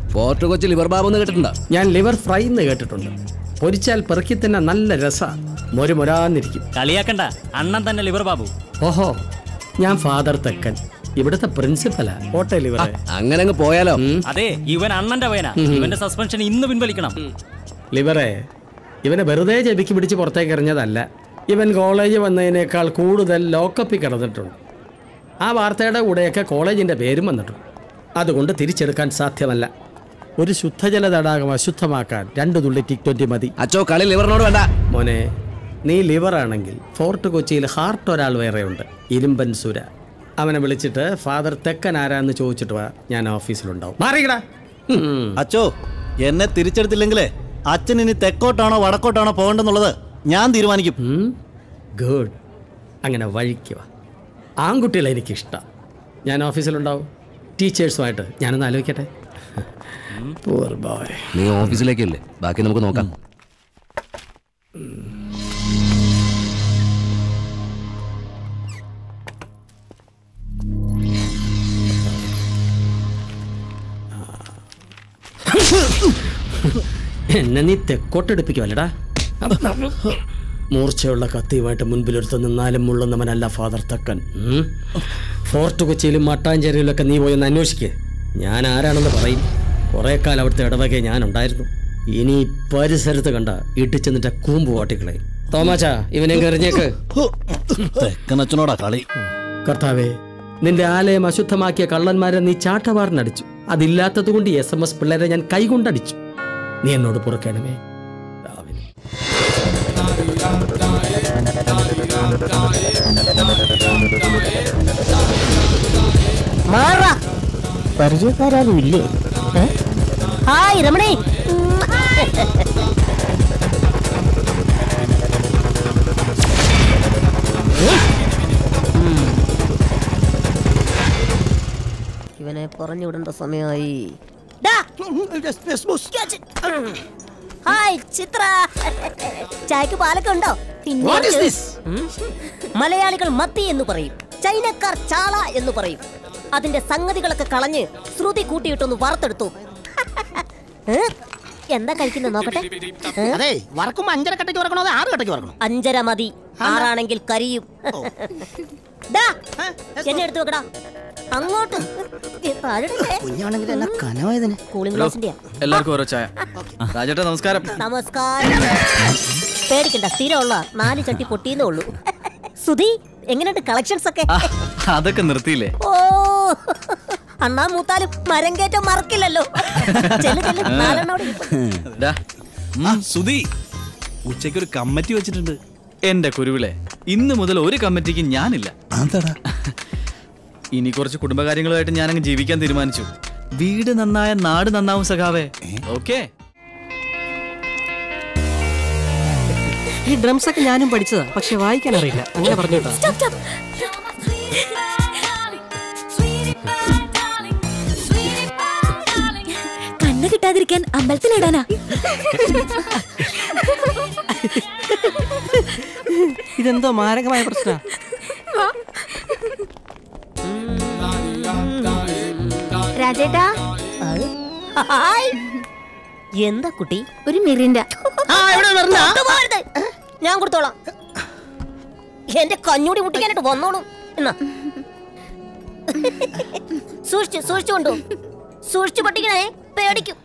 Fort Kochi liver Babu എന്ന് കേട്ടിട്ടുണ്ടോ ഞാൻ ലിവർ ഫ്രൈ എന്ന് കേട്ടിട്ടുണ്ട് പൊരിച്ചാൽ പെറുക്കി തന്നെ നല്ല രസ മൊരുമൊരാന്നിരിക്കും കളിയാക്കണ്ട അണ്ണൻ തന്നെ ലിവർ ബാബു ഓഹോ ഞാൻ ഫാദർ തെക്കൻ ഇവിടുത്തെ പ്രിൻസിപ്പലാ ഓട്ടെ ലിവർ അങ്ങനെ അങ്ങ് പോയാലോ അതെ ഇവൻ അണ്ണന്റെ പയ്യനാ ഇവന്റെ സസ്പെൻഷൻ ഇന്ന് പിൻവലിക്കണം ലിവറെ ഇവനെ വെറുതെ ജപിക്ക് പിടിച്ച് പുറത്തേക്ക് എറിഞ്ഞതല്ല ഇവൻ കോളേജ് വന്നതിനേക്കാൾ കൂടുതൽ ലോക്കപ്പിൽ കിടന്നിട്ടുണ്ട് ആ വാർത്തയുടെ കൂടെയൊക്കെ കോളേജിൻ്റെ പേരും വന്നിട്ടുണ്ട് അതുകൊണ്ട് തിരിച്ചെടുക്കാൻ സാധ്യമല്ല ഒരു ശുദ്ധജല തടാകം അശുദ്ധമാക്കാൻ രണ്ട് തുള്ളി ടിക് ട്വൻറ്റി മതി അച്ചോ കളി ലിവറിനോട് വേണ്ട മോനെ നീ ലിവറാണെങ്കിൽ ഫോർട്ട് കൊച്ചിയിൽ ഹാർട്ട് ഒരാൾ വേറെയുണ്ട് ഇരുമ്പൻ സുര അവനെ വിളിച്ചിട്ട് ഫാദർ തെക്കൻ ആരാന്ന് ചോദിച്ചിട്ട് വാ ഞാൻ ഓഫീസിലുണ്ടാവും മാറിക്കടാ ഉം. അച്ചോ എന്നെ തിരിച്ചെടുത്തില്ലെങ്കിലേ അച്ഛൻ ഇനി തെക്കോട്ടാണോ വടക്കോട്ടാണോ പോകണ്ടെന്നുള്ളത് ഞാൻ തീരുമാനിക്കും ഗുഡ് അങ്ങനെ വഴിക്കുക ആൺകുട്ടികളെ എനിക്കിഷ്ടം ഞാൻ ഓഫീസിലുണ്ടാവും ടീച്ചേഴ്സുമായിട്ട് ഞാനൊന്ന് ആലോചിക്കട്ടെ Poor boy. നീ ഓഫീസിലേക്കല്ലേ ബാക്കി നമുക്ക് നോക്കാം എന്നെ നീ തെക്കോട്ടെടുപ്പിക്കുമല്ലടാ മൂർച്ചയുള്ള കത്തിയുമായിട്ട് മുൻപിലെടുത്ത് നിന്നാലും മുള്ളുന്നവനല്ല ഫാദർ തക്കൻ ഉം? ഫോർട്ട് കൊച്ചിയിലും മട്ടാഞ്ചേരിയിലൊക്കെ നീ പോയി ഒന്ന് അന്വേഷിക്കേ ഞാൻ ആരാണെന്ന് പറയും കുറേ കാലം അവിടുത്തെ ഇടവകെ ഞാനുണ്ടായിരുന്നു ഇനി ഈ പരിസരത്ത് കണ്ട ഇടിച്ചു നിന്റെ കൂമ്പ് വാട്ടിക്കളയും തോമാച്ചാ ഇവനെ കറിഞ്ഞേക്ക് തെക്കനച്ഛനോടാ കളി കർത്താവേ നിന്റെ ആലയം അശുദ്ധമാക്കിയ കള്ളന്മാരെ നീ ചാട്ടവാറിനടിച്ചു അതില്ലാത്തത് കൊണ്ട് എസ് എം എസ് പിള്ളേരെ ഞാൻ കൈകൊണ്ടടിച്ചു നീ എന്നോട് പുറക്കണമേ രാവിലെ മാറാ പരിചയക്കാരും ഇല്ലേ ഏ? ഹായ് രമണി ഇവനെ പറഞ്ഞു വിടേണ്ട സമയമായി ഡാ. ഹായ് ചിത്ര ചായക്ക് പാലൊക്കെ ഉണ്ടോ പിന്നെ ഉം. മലയാളികൾ മത്തി എന്ന് പറയും ചൈനക്കാർ ചാള എന്ന് പറയും അതിന്റെ സംഗതികളൊക്കെ കളഞ്ഞ് ശ്രുതി കൂട്ടിയിട്ടൊന്ന് വറുത്തെടുത്തു ഏ? എന്താ കഴിക്കുന്നത് നോക്കട്ടെ ഏ? അതെ വറക്കുമ്പോ അഞ്ചര കട്ടയ്ക്ക് വറക്കണോ അതോ ആറ് കട്ടയ്ക്ക് വറക്കണോ അഞ്ചര മതി ആറാണെങ്കിൽ കരിയും ഡാ, എന്നെ എടുത്തു വെക്കടാ അങ്ങോട്ട് ഏ, താഴെടല്ലേ? കുഞ്ഞാണെങ്കിൽ എന്നാ കനവായതിന് കൂളിംഗ് ഗ്ലാസിന്റെയാ എല്ലാവർക്കും ഓരോ ചായ രാജേട്ടാ നമസ്കാരം നമസ്കാരം പേടിക്കണ്ട സ്ഥിരമുള്ള നാല് ചട്ടി പൊട്ടിയെന്നേ ഉള്ളൂ സുധി എങ്ങനെയുണ്ട് കളക്ഷൻസ് ഒക്കെ അതൊക്കെ നിർത്തിയില്ലേ ഓ അണ്ണാ മൂത്താലും മരം കയറ്റം മറക്കില്ലല്ലോ ചെല്ലു ചെല്ലു നാലെണ്ണോടെ ഡാ, ഉം, സുധി ഉച്ചയ്ക്ക് ഒരു കമ്മിറ്റി വെച്ചിട്ടുണ്ട് എന്റെ കുരുവിളെ ഇന്ന് മുതൽ ഒരു കമ്മിറ്റിക്ക് ഞാനില്ല ഇനി കുറച്ച് കുടുംബകാര്യങ്ങളുമായിട്ട് ഞാനങ്ങ് ജീവിക്കാൻ തീരുമാനിച്ചു വീട് നന്നായ നാട് നന്നാവും സഖാവേ ഓക്കേ ഈ ഡ്രംസ് ഒക്കെ ഞാനും പഠിച്ചതാ പക്ഷെ വായിക്കാൻ അറിയില്ല അങ്ങനെ പറഞ്ഞു കേട്ടോ കണ്ണ് കിട്ടാതിരിക്കാൻ അമ്പലത്തിലിടാനാ ഇതെന്തോ മാരകമായ പ്രശ്ന രാജേട്ടാ ഹായ്. എന്താ കുട്ടി ഒരു മിറിന്റെ തൊട്ടുപോകരുത്. ഞാൻ കൊടുത്തോളാം എന്റെ കഞ്ഞൂടി മുട്ടിക്കാനായിട്ട് വന്നോളൂ എന്നാ സൂക്ഷിച്ചു സൂക്ഷിച്ചു കൊണ്ടു സൂക്ഷിച്ചു പൊട്ടിക്കണേ പേടിക്കും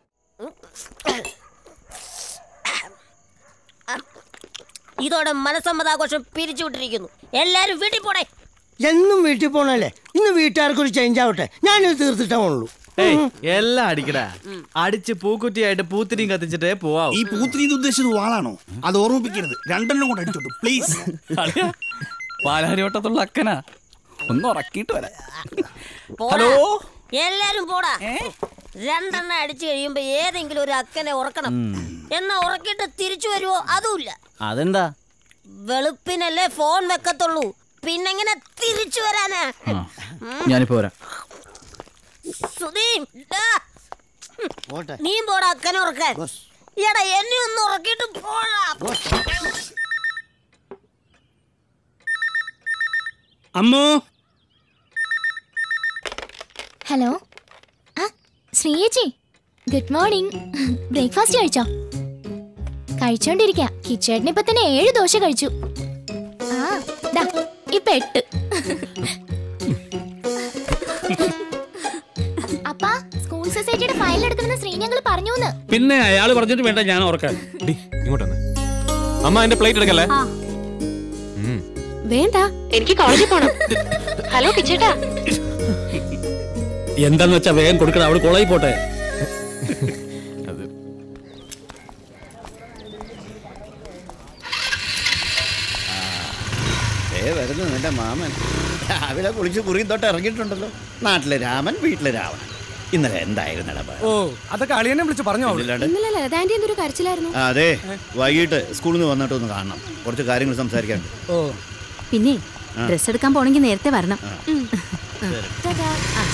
ഇതോടെ മനസ്സമ്മതാഘോഷം പിരിച്ചുവിട്ടിരിക്കുന്നു എല്ലാരും വീട്ടിൽ പോടേ എന്നും വീട്ടിൽ പോണല്ലേ ഇന്ന് വീട്ടുകാർക്ക് ഒരു ചേഞ്ച് ആവട്ടെ ഞാനിത് തീർത്തിട്ടേ പോണുള്ളൂ ഏയ് എല്ലാം അടിക്കടാ അടിച്ച് പൂക്കുറ്റിയായിട്ട് പൂത്തിരിയും കത്തിച്ചിട്ടേ പോവാം ഈ പൂത്തിരി ഉദ്ദേശിച്ചത് വാളാണോ അത് ഓർമ്മിപ്പിക്കരുത് രണ്ടെണ്ണം കൊണ്ട് അടിച്ചോട്ടു പ്ലീസ് പാലാരിവട്ടത്തുള്ള അക്കനാ ഒന്ന് ഉറക്കിയിട്ട് വരാം പോടാ. ഹലോ എല്ലാരും പോടാ രണ്ടെണ്ണം അടിച്ചു കഴിയുമ്പോ ഏതെങ്കിലും ഒരു അക്കനെ ഉറക്കണം എന്നാ ഉറക്കിട്ട് തിരിച്ചു വരുവോ അതുമില്ല അതെന്താ വെളുപ്പിനല്ലേ ഫോൺ വെക്കത്തുള്ളൂ പിന്നെങ്ങനെ തിരിച്ചു വരാനാ ഞാനിപ്പോ വരാം സുധീ, ഡാ. പോട്ടെ നീ പോടാ അക്കനെ ഉറക്കാൻ എടാ എന്നെ ഒന്ന് ഉറക്കിട്ട് പോടാ അമ്മോ ഹലോ ആ ശ്രീയേച്ചി ഗുഡ് മോർണിംഗ് ബ്രേക്ക്ഫാസ്റ്റ് കഴിച്ചോ കഴിച്ചോണ്ടിരിക്ക കിച്ചേട്ടന് ഇപ്പൊ തന്നെ ഏഴ് ദോശ കഴിച്ചു ആ ദാ ഇപ്പൊ എട്ട് അപ്പാ സ്കൂൾ സൊസൈറ്റിയുടെ ഫയൽ എടുക്കണമെന്ന് ശ്രീഞങ്ങൾ പറഞ്ഞു പിന്നെ അയാൾ പറഞ്ഞിട്ട് വേണ്ട ഞാൻ ഓർക്കാൻ ഇങ്ങോട്ട് വന്നേ. അമ്മ എന്റെ പ്ലേറ്റ് എടുക്കല്ലേ ഉം. വേണ്ട എനിക്ക് കോളേജിൽ പോണം ഹലോ കിച്ചേട്ടാ എന്താന്ന് വെച്ചാ വേഗം കൊടുക്കണം അവള് കോളേജിൽ പോട്ടെ ഏ വരുന്നു നിന്റെ മാമൻ രാവിലെ കുളിച്ച് കുറി തൊട്ട് ഇറങ്ങിയിട്ടുണ്ടല്ലോ നാട്ടിലെ രാമൻ വീട്ടിലെ രാവണൻ ഇന്നലെ എന്തായിരുന്നു ഓ അതൊക്കെ അളിയനെ വിളിച്ച് പറഞ്ഞോ അവള്. ഇന്നലെ ലതാന്റെ എന്തൊരു കരച്ചിലായിരുന്നു അതെ വൈകിട്ട് സ്കൂളിൽ നിന്ന് വന്നിട്ട് ഒന്ന് കാണണം കുറച്ച് കാര്യങ്ങൾ സംസാരിക്കാനുണ്ട് ഓ പിന്നെ ആ. ഡ്രസ് എടുക്കാൻ പോണെങ്കിൽ നേരത്തെ വരണം ഉം. ആ.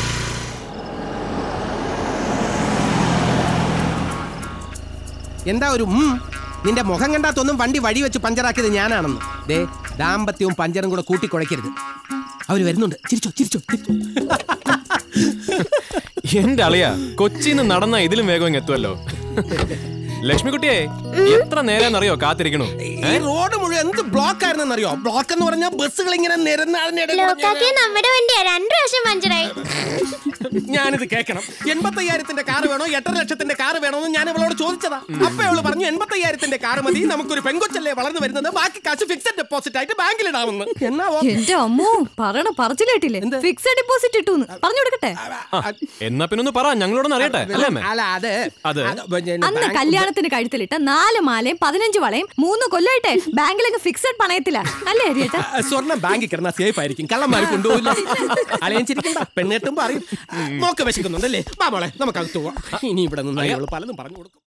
എന്താ ഒരു ഉം? നിന്റെ മുഖം കണ്ടാത്തൊന്നും വണ്ടി വഴി വെച്ച് പഞ്ചറാക്കിയത് ഞാനാണെന്ന് ദേ ദാമ്പത്യവും പഞ്ചറും കൂടെ കൂട്ടിക്കുഴയ്ക്കരുത് അവര് വരുന്നുണ്ട് ചിരിച്ചോ ചിരിച്ചോ ചിരിച്ചോ. എന്റെ അളിയാ കൊച്ചിന്ന് നടന്ന ഇതിലും വേഗം ഇങ്ങ് എത്തുമല്ലോ ലക്ഷ്മിക്കുട്ടിയെ എത്ര നേരം കാത്തിരിക്കണു ഈ റോഡ് മുഴുവൻ എന്ത് ബ്ലോക്ക് ആയിരുന്നെന്നറിയോ ബ്ലോക്ക് എന്ന് പറഞ്ഞാൽ ബസ്സുകൾ ഇങ്ങനെ നിരന്നാടിനിടെ നമ്മുടെ വണ്ടിയാ രണ്ടു പ്രാവശ്യം പഞ്ചറായി ഞാനിത് കേൾക്കണം എൺപത്തയ്യായിരത്തിന്റെ കാറ് വേണോ എട്ടര ലക്ഷത്തിന്റെ കാറ് വേണോ എന്ന് ഞാൻ ഇവളോട് ചോദിച്ചതാ അപ്പൊ അവള് പറഞ്ഞു എൺപത്തയ്യായിരത്തിന്റെ കാറ് മതി നമുക്കൊരു പെങ്കൊച്ചല്ലേ വളർന്നു വരുന്നത് ബാക്കി കാശ് ഫിക്സഡ് ഡെപ്പോസിറ്റ് ആയിട്ട് ബാങ്കിൽ ഇടാമെന്ന് എന്നാ ഓക്കേ. എന്റെ അമ്മോ പറയണ പറച്ചിലേട്ടില്ലേ ഫിക്സഡ് ഡെപ്പോസിറ്റ് ഇട്ടൂന്ന് പറഞ്ഞു കൊടുക്കട്ടെ എന്നാ പിന്നെ ഒന്ന് പറ ഞങ്ങളോടൊന്ന് അറിയട്ടെ അല്ലേ അമ്മേ? അല്ല അത് അത് അന്ന് കല്യാണത്തിന് കഴുത്തിലിട്ട നാല് മാലയും പതിനഞ്ച് വളയും മൂന്ന് കൊല്ലമായിട്ടെ ബാങ്കിലൊക്കെ ഫിക്സഡ് പണയത്തില്ല അല്ലേ ഹരിയേട്ടാ ആ, സ്വർണ്ണം ബാങ്കിൽ കിടന്നാ സേഫ് ആയിരിക്കും കള്ളന്മാർ കൊണ്ടുപോകില്ല അലയൻ ചിരിക്കണ്ട പെണ്ണെട്ടുമ്പോ അറിയും നോക്ക് വിശക്കുന്നുണ്ടല്ലേ വാ മോളെ നമുക്ക് അകത്ത് പോവാം ഇനി ഇവിടെ നിന്ന് അയാൾ പലതും പറഞ്ഞു കൊടുക്കും